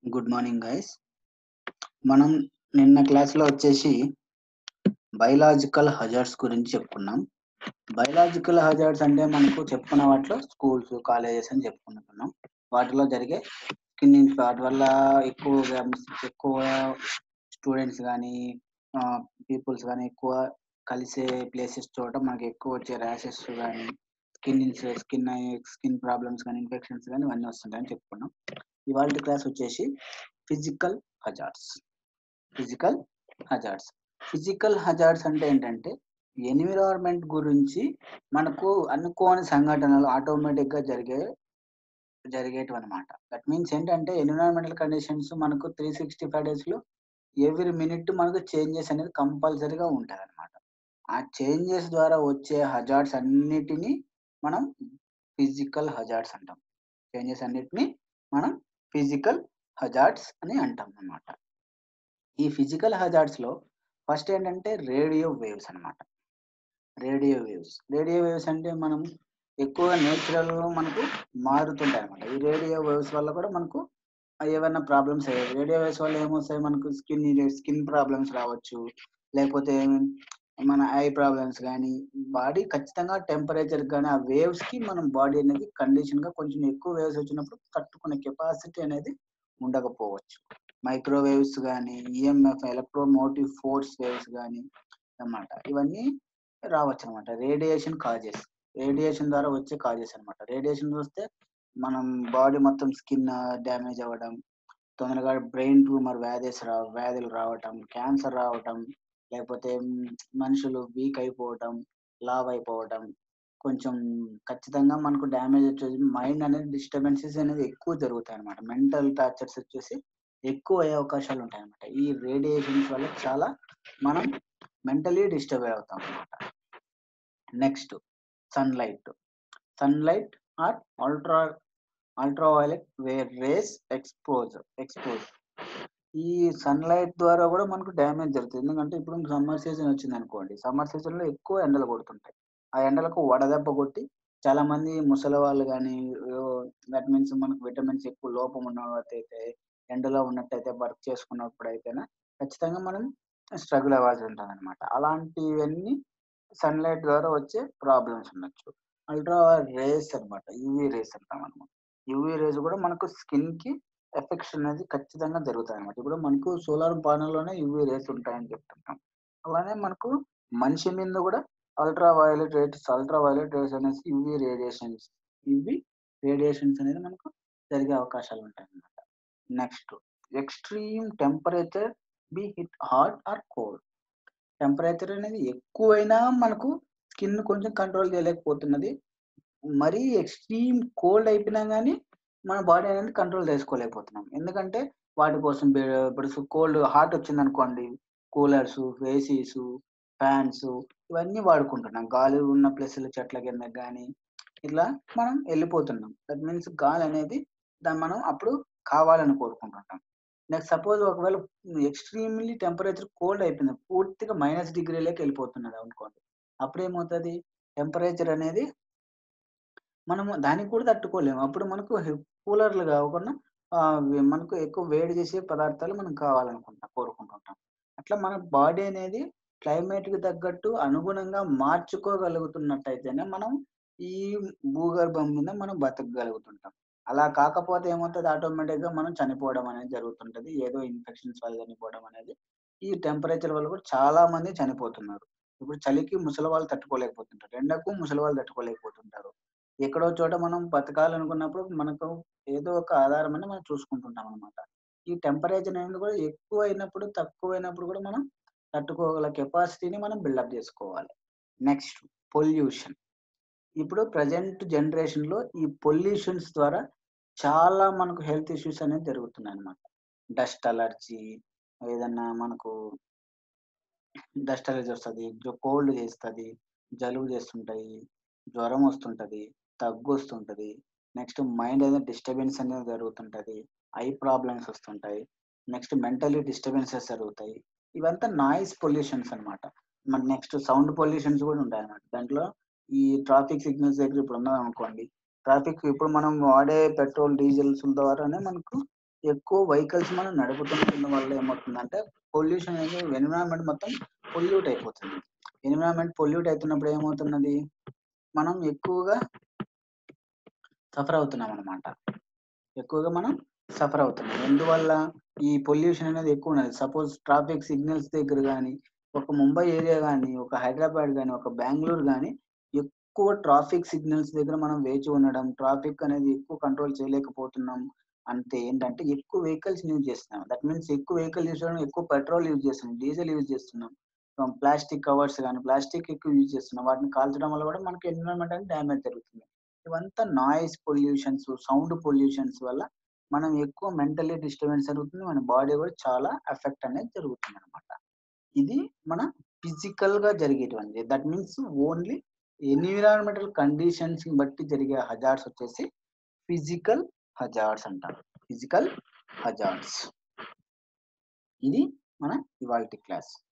good morning guys మనం నిన్న క్లాస్లో వచ్చేసి బయలాజికల్ హజార్డ్స్ గురించి చెప్పుకున్నాం బయలాజికల్ హజార్డ్స్ అంటే మనకు చెప్పుకున్న వాటిలో స్కూల్స్ కాలేజెస్ అని చెప్పుకుంటున్నాం వాటిలో జరిగే స్కిన్ వాటి వల్ల ఎక్కువగా ఎక్కువ స్టూడెంట్స్ కానీ పీపుల్స్ కానీ ఎక్కువ కలిసే ప్లేసెస్ చోట మనకి ఎక్కువ వచ్చే ర్యాషెస్ కానీ స్కిన్ స్కిన్ స్కిన్ ప్రాబ్లమ్స్ కానీ ఇన్ఫెక్షన్స్ కానీ ఇవన్నీ వస్తుంటాయని చెప్పుకున్నాం ఇవాళ క్లాస్ వచ్చేసి physical hazards physical hazards physical hazards అంటే ఏంటంటే ఎన్విరాన్మెంట్ గురించి మనకు అనుకోని సంఘటనలు ఆటోమేటిక్ గా జరిగే జరిగేటివి అనమాట దట్ మీన్స్ ఏంటంటే ఎన్విరాన్మెంటల్ కండిషన్స్ మనకు త్రీ సిక్స్టీ ఫైవ్ డేస్ లో ఎవ్రీ మినిట్ మనకు చేంజెస్ అనేది కంపల్సరీగా ఉంటాయి అనమాట ఆ చేంజెస్ ద్వారా వచ్చే హజార్డ్స్ అన్నిటినీ మనం ఫిజికల్ హజార్డ్స్ అంటాం చేంజెస్ అన్నిటిని మనం ఫిజికల్ హజార్డ్స్ అని అంటాం అన్నమాట ఈ ఫిజికల్ హజార్డ్స్ లో ఫస్ట్ ఏంటంటే రేడియో వేవ్స్ అన్నమాట రేడియో వేవ్స్ రేడియో వేవ్స్ అంటే మనం ఎక్కువ నేచురల్ మనకు మారుతుంటాయి అనమాట ఈ రేడియో వేవ్స్ వల్ల కూడా మనకు ఏమైనా ప్రాబ్లమ్స్ అయ్యాయి రేడియో వేవ్స్ వల్ల ఏమొస్తాయి మనకు స్కిన్ స్కిన్ ప్రాబ్లమ్స్ రావచ్చు లేకపోతే మన ఐ ప్రాబ్లమ్స్ కానీ బాడీ ఖచ్చితంగా టెంపరేచర్ కానీ ఆ వేవ్స్ కి మనం బాడీ అనేది కండిషన్ గా కొంచెం ఎక్కువ వేవ్స్ వచ్చినప్పుడు తట్టుకునే కెపాసిటీ అనేది ఉండకపోవచ్చు మైక్రోవేవ్స్ కానీ ఈఎంఎఫ్ ఎలక్ట్రోమోటివ్ ఫోర్స్ వేవ్స్ కానీ అన్నమాట ఇవన్నీ రావచ్చు అనమాట రేడియేషన్ కాజెస్ రేడియేషన్ ద్వారా వచ్చే కాజెస్ అనమాట రేడియేషన్ వస్తే మనం బాడీ మొత్తం స్కిన్ డ్యామేజ్ అవ్వడం తొందరగా బ్రెయిన్ ట్యూమర్ వ్యాధెస్ రా వ్యాధులు రావటం క్యాన్సర్ రావటం లేకపోతే మనుషులు వీక్ అయిపోవటం లావ్ అయిపోవటం కొంచెం ఖచ్చితంగా మనకు డ్యామేజ్ వచ్చేసి మైండ్ అనేది డిస్టర్బెన్సెస్ అనేది ఎక్కువ జరుగుతాయి అనమాట మెంటల్ టార్చర్స్ వచ్చేసి ఎక్కువ అయ్యే అవకాశాలు ఉంటాయి అనమాట ఈ రేడియేషన్స్ వల్ల చాలా మనం మెంటలీ డిస్టర్బ్ అవుతాం అనమాట next sunlight sunlight or ultra ultraviolet where rays expose expose ఈ సన్లైట్ ద్వారా కూడా మనకు డ్యామేజ్ జరుగుతుంది ఎందుకంటే ఇప్పుడు సమ్మర్ సీజన్ వచ్చింది అనుకోండి సమ్మర్ సీజన్ లో ఎక్కువ ఎండలు కొడుతుంటాయి ఆ ఎండలకు వడదెబ్బ కొట్టి చాలా మంది ముసలి వాళ్ళు కానీ దట్ మీన్స్ మనకు విటమిన్స్ ఎక్కువ లోపం ఉన్నట్టయితే ఎండలో ఉన్నట్టయితే వర్క్ చేసుకున్నప్పుడు అయితేనే ఖచ్చితంగా మనం స్ట్రగుల్ అవ్వాల్సి ఉంటుంది అనమాట అలాంటివన్నీ సన్లైట్ ద్వారా వచ్చే ప్రాబ్లమ్స్ ఉండొచ్చు అల్ట్రా రేస్ అనమాట యూవీ రేస్ అంటాం అనమాట యూవీ రేస్ కూడా మనకు స్కిన్ కి ఎఫెక్షన్ అనేది ఖచ్చితంగా జరుగుతాయి అనమాట ఇప్పుడు మనకు సోలార్ లోనే యూవీ రేస్ ఉంటాయని చెప్తుంటాం అలానే మనకు మనిషి మీద కూడా ultra violet rates ultra violet rays అనేసి యూవీ రేడియేషన్స్ యూవీ రేడియేషన్స్ అనేది మనకు జరిగే అవకాశాలు ఉంటాయి అన్నమాట next extreme temperature be hit hot or cold temperature అనేది ఎక్కువైనా మనకు స్కిన్ కొంచెం కంట్రోల్ చేయలేకపోతున్నది మరీ ఎక్స్ట్రీమ్ కోల్డ్ అయిపోయినా కానీ మన బాడీ అనేది కంట్రోల్ చేసుకోలేకపోతున్నాం ఎందుకంటే వాటి కోసం ఇప్పుడు కోల్డ్ హాట్ వచ్చింది అనుకోండి కూలర్స్ ఏసీస్ ఫ్యాన్స్ ఇవన్నీ వాడుకుంటున్నాం గాలి ఉన్న ప్లేస్లు చెట్ల కింద కానీ ఇట్లా మనం వెళ్ళిపోతున్నాం దట్ మీన్స్ గాలి అనేది దాన్ని మనం అప్పుడు కావాలని కోరుకుంటుంటాం నెక్స్ట్ సపోజ్ ఒకవేళ ఎక్స్ట్రీమ్లీ టెంపరేచర్ కోల్డ్ అయిపోయింది పూర్తిగా మైనస్ డిగ్రీలోకి వెళ్ళిపోతున్నది అనుకోండి అప్పుడు ఏమవుతుంది టెంపరేచర్ అనేది మనము దానికి కూడా తట్టుకోలేము అప్పుడు మనకు కూలర్లు కాకుండా మనకు ఎక్కువ వేడి చేసే పదార్థాలు మనం కావాలనుకుంటాం కోరుకుంటుంటాం అట్లా మన బాడీ అనేది క్లైమేట్ కి తగ్గట్టు అనుగుణంగా మార్చుకోగలుగుతున్నట్టయితేనే మనం ఈ భూగర్భం మీద మనం బతకగలుగుతుంటాం అలా కాకపోతే ఏమవుతుంది ఆటోమేటిక్ గా మనం చనిపోవడం అనేది జరుగుతుంటది ఏదో ఇన్ఫెక్షన్స్ వల్ల చనిపోవడం అనేది ఈ టెంపరేచర్ వల్ల కూడా చాలా మంది చనిపోతున్నారు ఇప్పుడు చలికి ముసలి వాళ్ళు తట్టుకోలేకపోతుంటారు ఎండకు ముసలి వాళ్ళు తట్టుకోలేకపోతుంటారు ఎక్కడో చోట మనం బతకాలనుకున్నప్పుడు మనకు ఏదో ఒక ఆధారం అని మనం చూసుకుంటుంటాం అనమాట ఈ టెంపరేచర్ అనేది కూడా ఎక్కువ అయినప్పుడు తక్కువ అయినప్పుడు కూడా మనం తట్టుకోగల కెపాసిటీని మనం బిల్డప్ చేసుకోవాలి నెక్స్ట్ పొల్యూషన్ ఇప్పుడు ప్రజెంట్ జనరేషన్ లో ఈ పొల్యూషన్స్ ద్వారా చాలా మనకు హెల్త్ ఇష్యూస్ అనేది జరుగుతున్నాయి అనమాట డస్ట్ అలర్జీ ఏదన్నా మనకు డస్ట్ అలర్జీ వస్తుంది కోల్డ్ చేస్తుంది జలుబు చేస్తుంటాయి జ్వరం వస్తుంటది తగ్గు వస్తుంటది నెక్స్ట్ మైండ్ అనేది డిస్టర్బెన్స్ అనేది జరుగుతుంటది ఐ ప్రాబ్లమ్స్ వస్తుంటాయి నెక్స్ట్ మెంటలీ డిస్టర్బెన్సెస్ జరుగుతాయి ఇవంతా నాయిస్ పొల్యూషన్స్ అనమాట మన నెక్స్ట్ సౌండ్ పొల్యూషన్స్ కూడా ఉంటాయి అనమాట దాంట్లో ఈ ట్రాఫిక్ సిగ్నల్స్ దగ్గర ఇప్పుడు ఉన్నాం అనుకోండి ట్రాఫిక్ ఇప్పుడు మనం వాడే పెట్రోల్ డీజిల్స్ ద్వారానే మనకు ఎక్కువ వెహికల్స్ మనం నడుపుతున్న వల్ల ఏమవుతుందంటే పొల్యూషన్ అనేది ఎన్విరాన్మెంట్ మొత్తం పొల్యూట్ అయిపోతుంది ఎన్విరాన్మెంట్ పొల్యూట్ అవుతున్నప్పుడు ఏమవుతున్నది మనం ఎక్కువగా సఫర్ అవుతున్నాం అనమాట ఎక్కువగా మనం సఫర్ అవుతున్నాం ఎందువల్ల ఈ పొల్యూషన్ అనేది ఎక్కువ ఉన్నది సపోజ్ ట్రాఫిక్ సిగ్నల్స్ దగ్గర కానీ ఒక ముంబై ఏరియా కానీ ఒక హైదరాబాద్ కానీ ఒక బెంగళూరు కానీ ఎక్కువ ట్రాఫిక్ సిగ్నల్స్ దగ్గర మనం వేచి ఉండడం ట్రాఫిక్ అనేది ఎక్కువ కంట్రోల్ చేయలేకపోతున్నాం అంతే ఏంటంటే ఎక్కువ వెహికల్స్ యూజ్ చేస్తున్నాం దట్ మీన్స్ ఎక్కువ వెహికల్ యూజ్ చేయడం ఎక్కువ పెట్రోల్ యూజ్ చేస్తున్నాం డీజిల్ యూజ్ చేస్తున్నాం ప్లాస్టిక్ కవర్స్ కానీ ప్లాస్టిక్ ఎక్కువ యూజ్ చేస్తున్నాం వాటిని కాల్చడం వల్ల కూడా మనకి ఎన్విరాన్మెంట్ అనేది డ్యామేజ్ జరుగుతుంది ఇవంతా నాయిస్ పొల్యూషన్స్ సౌండ్ పొల్యూషన్స్ వల్ల మనం ఎక్కువ మెంటలీ డిస్టర్బెన్స్ జరుగుతుంది మన బాడీ కూడా చాలా ఎఫెక్ట్ అనేది జరుగుతుంది అనమాట ఇది మన ఫిజికల్ గా జరిగేటువంటి that means only environmental conditions బట్టి జరిగే హజార్డ్స్ వచ్చేసి ఫిజికల్ హజార్డ్స్ అంటారు ఫిజికల్ హజార్డ్స్ ఇది మన ఇవాల్టి క్లాస్